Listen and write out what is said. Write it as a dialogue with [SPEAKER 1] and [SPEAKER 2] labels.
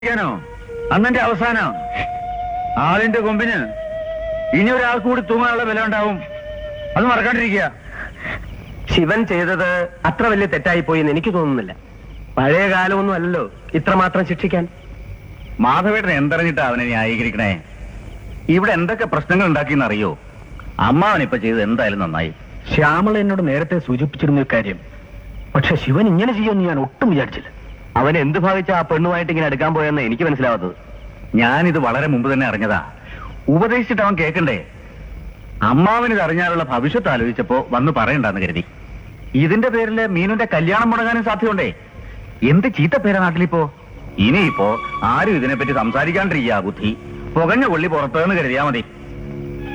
[SPEAKER 1] ാനോ അന്നെന്റെ അവസാനം ആളിന്റെ കൊമ്പിന് ഇനി ഒരാൾക്ക് കൂടി തൂങ്ങാനുള്ള വില ഉണ്ടാവും അത് മറക്കാണ്ടിരിക്കുക
[SPEAKER 2] ശിവൻ ചെയ്തത് അത്ര വലിയ തെറ്റായി പോയി എന്ന് എനിക്ക് തോന്നുന്നില്ല പഴയ കാലമൊന്നും അല്ലല്ലോ ഇത്രമാത്രം ശിക്ഷിക്കാൻ
[SPEAKER 1] മാധവേട്ടൻ എന്തറിഞ്ഞിട്ടാ അവനെ ന്യായീകരിക്കണേ ഇവിടെ എന്തൊക്കെ പ്രശ്നങ്ങൾ ഉണ്ടാക്കിയെന്ന് അറിയോ അമ്മാവൻ ഇപ്പൊ ചെയ്തത് എന്തായാലും നന്നായി
[SPEAKER 2] ശ്യാമള എന്നോട് നേരത്തെ സൂചിപ്പിച്ചിരുന്ന ഒരു കാര്യം പക്ഷെ ശിവൻ ഇങ്ങനെ ചെയ്യുമെന്ന് ഞാൻ ഒട്ടും വിചാരിച്ചില്ല
[SPEAKER 3] അവൻ എന്ത് ഭാവിച്ച ആ പെണ്ണുമായിട്ട് ഇങ്ങനെ എടുക്കാൻ പോയെന്ന് എനിക്ക് മനസ്സിലാവാത്തത്
[SPEAKER 1] ഞാനിത് വളരെ മുമ്പ് തന്നെ അറിഞ്ഞതാ ഉപദേശിച്ചിട്ട് അവൻ കേൾക്കണ്ടേ അമ്മാവന് ഇത് അറിഞ്ഞാലുള്ള ഭവിഷ്യത്ത് ആലോചിച്ചപ്പോ വന്ന് പറയണ്ടെന്ന് കരുതി ഇതിന്റെ പേരില് മീനുന്റെ കല്യാണം മുടങ്ങാനും സാധ്യതയുണ്ടേ എന്ത് ചീത്ത പേരാ നാട്ടിലിപ്പോ ഇനിയിപ്പോ ആരും ഇതിനെപ്പറ്റി സംസാരിക്കാണ്ടിരിക്കുക ബുദ്ധി പുകഞ്ഞ കൊള്ളി പുറത്തുനിന്ന് കരുതിയാ മതി